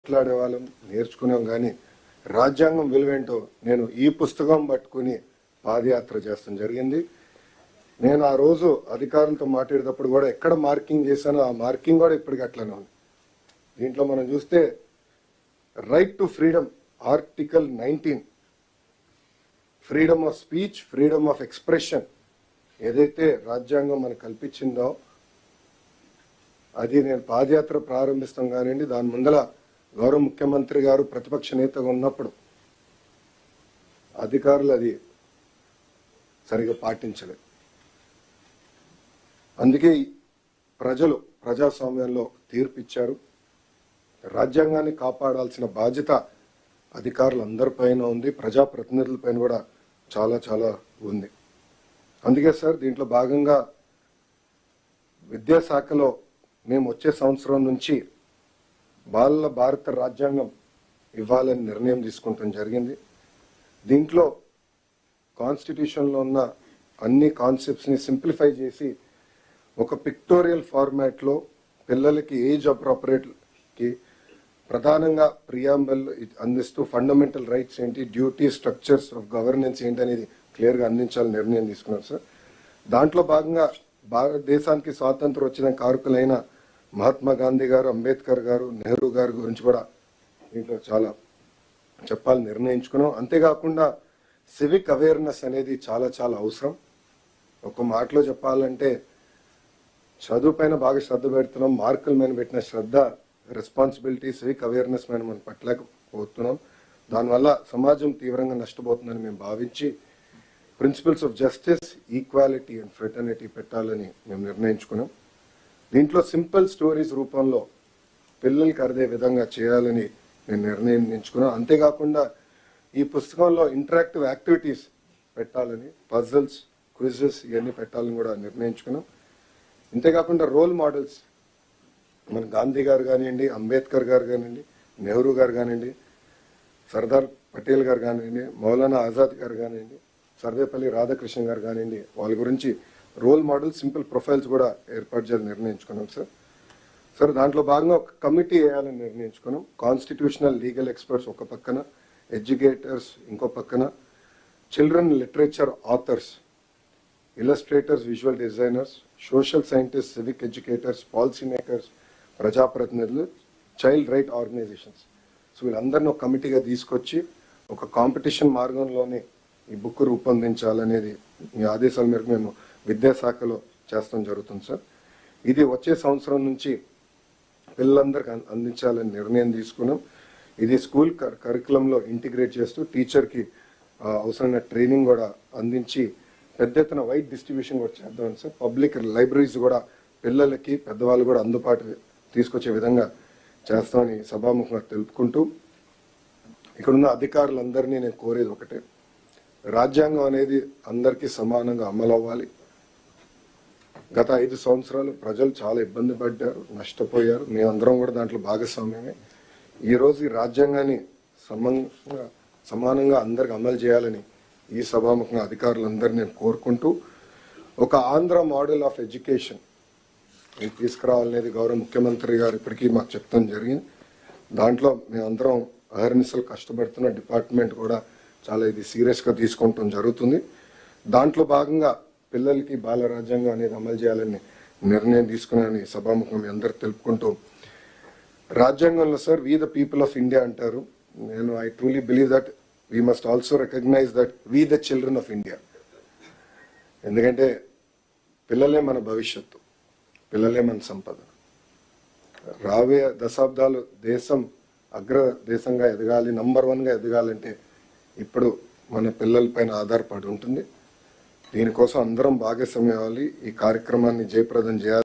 మాట్లాడే వాళ్ళం నేర్చుకున్నాం కానీ రాజ్యాంగం విలువేంటో నేను ఈ పుస్తకం పట్టుకుని పాదయాత్ర చేస్తాం జరిగింది నేను ఆ రోజు అధికారులతో మాట్లాడేటప్పుడు కూడా ఎక్కడ మార్కింగ్ చేశానో ఆ మార్కింగ్ కూడా ఇప్పటికి అట్లనే ఉంది దీంట్లో మనం చూస్తే right to freedom article nineteen freedom of speech freedom of expression ఏదైతే రాజ్యాంగం మనకు కల్పించిందో అది నేను పాదయాత్ర ప్రారంభిస్తాం కానివ్వండి దాని ముందల గౌరవ ముఖ్యమంత్రి గారు ప్రతిపక్ష నేతగా ఉన్నప్పుడు అధికారులు అది సరిగా పాటించలేదు అందుకే ఈ ప్రజలు ప్రజాస్వామ్యంలో తీర్పు ఇచ్చారు రాజ్యాంగాన్ని కాపాడాల్సిన బాధ్యత అధికారులందరిపైన ఉంది ప్రజాప్రతినిధులపైన కూడా చాలా చాలా ఉంది అందుకే సార్ దీంట్లో భాగంగా విద్యాశాఖలో మేము వచ్చే సంవత్సరం నుంచి బాల భారత రాజ్యాంగం ఇవ్వాలని నిర్ణయం తీసుకుంటాం జరిగింది దీంట్లో కాన్స్టిట్యూషన్లో ఉన్న అన్ని కాన్సెప్ట్స్ని సింప్లిఫై చేసి ఒక పిక్టోరియల్ ఫార్మాట్లో పిల్లలకి ఏజ్ అప్రాపరేట్కి ప్రధానంగా ప్రియాంబల్ అందిస్తూ ఫండమెంటల్ రైట్స్ ఏంటి డ్యూటీ స్ట్రక్చర్స్ ఆఫ్ గవర్నెన్స్ ఏంటి అనేది క్లియర్గా అందించాలని నిర్ణయం తీసుకున్నాం సార్ దాంట్లో భాగంగా భారతదేశానికి స్వాతంత్రం వచ్చిన కారకులైన మహాత్మా గాంధీ గారు అంబేద్కర్ గారు నెహ్రూ గారి గురించి కూడా దీంట్లో చాలా చెప్పాలని నిర్ణయించుకున్నాం అంతేకాకుండా సివిక్ అవేర్నెస్ అనేది చాలా చాలా అవసరం ఒక మాటలో చెప్పాలంటే చదువు పైన బాగా శ్రద్ధ పెడుతున్నాం మార్కుల మీద పెట్టిన శ్రద్ధ రెస్పాన్సిబిలిటీ సివిక్ అవేర్నెస్ మీద మనం పట్టలేకపోతున్నాం దానివల్ల సమాజం తీవ్రంగా నష్టపోతుందని మేము భావించి principles of justice equality and fraternity పెట్టాలని మేము నిర్ణయించుకున్నాం దీంట్లో సింపుల్ స్టోరీస్ రూపంలో పిల్లలకి అర్థే విధంగా చేయాలని నేను నిర్ణయించుకున్నాను అంతేకాకుండా ఈ పుస్తకంలో ఇంటరాక్టివ్ యాక్టివిటీస్ పెట్టాలని పజిల్స్ క్విజెస్ ఇవన్నీ పెట్టాలని కూడా నిర్ణయించుకున్నాం అంతేకాకుండా రోల్ మోడల్స్ మన గాంధీ గారు కానివ్వండి అంబేద్కర్ గారు కానివ్వండి నెహ్రూ గారు కానివ్వండి సర్దార్ పటేల్ గారు కానివ్వండి మౌలానా ఆజాద్ గారు కానివ్వండి సర్వేపల్లి రాధాకృష్ణ గారు కానివ్వండి వాళ్ళ గురించి రోల్ మోడల్ సింపుల్ ప్రొఫైల్స్ కూడా ఏర్పాటు చేయాలని నిర్ణయించుకున్నాం సార్ సార్ దాంట్లో భాగంగా ఒక కమిటీ వేయాలని నిర్ణయించుకున్నాం కాన్స్టిట్యూషనల్ లీగల్ ఎక్స్పర్ట్స్ ఒక పక్కన ఎడ్యుకేటర్స్ ఇంకో పక్కన children literature authors illustrators visual designers social scientist civic educators policy makers ప్రజాప్రతినిధులు చైల్డ్ రైట్ ఆర్గనైజేషన్స్ సో వీళ్ళందరినీ ఒక కమిటీగా తీసుకొచ్చి ఒక కాంపిటీషన్ మార్గంలోనే ఈ బుక్ రూపొందించాలనేది మీ ఆదేశాల మేరకు మేము విద్యాశాఖలో చేస్తాం జరుగుతుంది సార్ ఇది వచ్చే సంవత్సరం నుంచి పిల్లలందరికీ అం- అందించాలని నిర్ణయం తీసుకున్నాం ఇది స్కూల్ కర్- కరికులంలో ఇంటిగ్రేట్ చేస్తూ టీచర్కి ఆ, అవసరమైన ట్రైనింగ్ కూడా అందించి పెద్ద ఎత్తున వైట్ డిస్ట్రిబ్యూషన్ కూడా చేద్దాం సార్ పబ్లిక్ లైబ్రరీస్ కూడా పిల్లలకి పెద్దవాళ్ళు కూడా అందుబాటు తీసుకొచ్చే విధంగా చేస్తామని సభాముఖంగా తెలుపుకుంటూ ఇక్కడున్న అధికారులందరినీ నేను కోరేది ఒకటే రాజ్యాంగం అనేది అందరికీ సమానంగా అమలు అవ్వాలి గత ఐదు సంవత్సరాలు ప్రజలు చాలా ఇబ్బంది పడ్డారు నష్టపోయారు మేమందరం కూడా దాంట్లో భాగస్వామ్యమే ఈ రోజు ఈ రాజ్యాంగాన్ని సమంగా సమానంగా అందరికి అమలు చేయాలని ఈ సభాముఖంగా అధికారులందరినీ నేను కోరుకుంటూ ఒక ఆంధ్ర మోడల్ ఆఫ్ ఎడ్యుకేషన్ ఇది తీసుకురావాలనేది గౌరవ ముఖ్యమంత్రి గారు ఇప్పటికీ మాకు చెప్తాం జరిగింది దాంట్లో మేమందరం అహర్నిశలు కష్టపడుతున్న డిపార్ట్మెంట్ కూడా చాలా ఇది సీరియస్గా తీసుకుంటాం జరుగుతుంది దాంట్లో భాగంగా పిల్లలకి బాల రాజ్యాంగం అనేది అమలు చేయాలని నిర్ణయం తీసుకున్నానని సభాముఖం మీ అందరు తెలుపుకుంటూ రాజ్యాంగంలో sir we the people of India అంటారు నేను I truly believe that we must also recognise that we the children of India ఎందుకంటే పిల్లలే మన భవిష్యత్తు పిల్లలే మన సంపద రాబోయే దశాబ్దాలు దేశం అగ్ర దేశంగా ఎదగాలి నంబర్ వన్గా ఎదగాలంటే ఇప్పుడు మన పిల్లలపైన ఆధారపడి ఉంటుంది దీనికోసం అందరం భాగస్వామ్యం అవ్వాలి ఈ కార్యక్రమాన్ని జయప్రదం చేయాలి